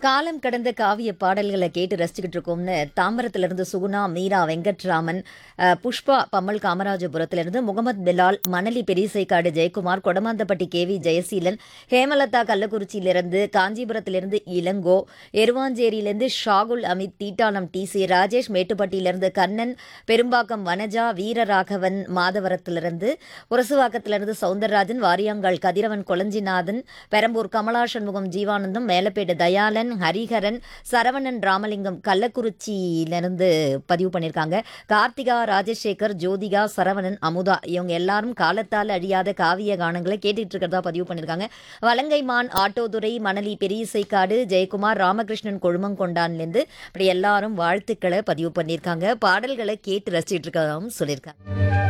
காலம் கடந்த காவிய பாடல்களை கேட்டு ரசிச்சுக்கிட்டு இருக்கோம்னு தாம்பரத்திலிருந்து சுகுணா மீரா வெங்கட்ராமன் அஹ், புஷ்பா பம்மல் காமராஜபுரத்திலிருந்து முகமது பிலால் மணலி பெரியசைக்காடு ஜெயக்குமார் கொடமாந்தப்பட்டி கே வி ஜெயசீலன் ஹேமலதா கள்ளக்குறிச்சியிலிருந்து காஞ்சிபுரத்திலிருந்து இளங்கோ எருவாஞ்சேரியிலிருந்து ஷாகுல் அமித் தீட்டானம் டி சி ராஜேஷ் மேட்டுப்பட்டியிலிருந்து கண்ணன் பெரும்பாக்கம் வனஜா வீரராகவன் மாதவரத்திலிருந்து உரசுவாக்கத்திலிருந்து சவுந்தரராஜன் வாரியாங்கால் கதிரவன் கொளஞ்சிநாதன் பெரம்பூர் கமலா சண்முகம் ஜீவானந்தம் மேலப்பேடு தயாளன் ஹரிஹரன் சரவணன் ராமலிங்கம் கள்ளக்குறிச்சியிலிருந்து பதிவு பண்ணியிருக்காங்க கார்த்திகா ராஜசேகர் ஜோதிகா சரவணன் அமுதா இவங்க எல்லாரும் காலத்தால் அழியாத காவிய கானங்களை கேட்டுட்டு இருக்கிறதா பதிவு பண்ணியிருக்காங்க வலங்கைமான் ஆட்டோதுரை மணலி பெரியசைக்காடு ஜெயக்குமார் ராமகிருஷ்ணன் கொழுமங்கொண்டான்லேருந்து இப்படி எல்லாரும் வாழ்த்துக்களை பதிவு பண்ணியிருக்காங்க பாடல்களை கேட்டு ரசிச்சிட்டு இருக்கதாகவும் சொல்லியிருக்காங்க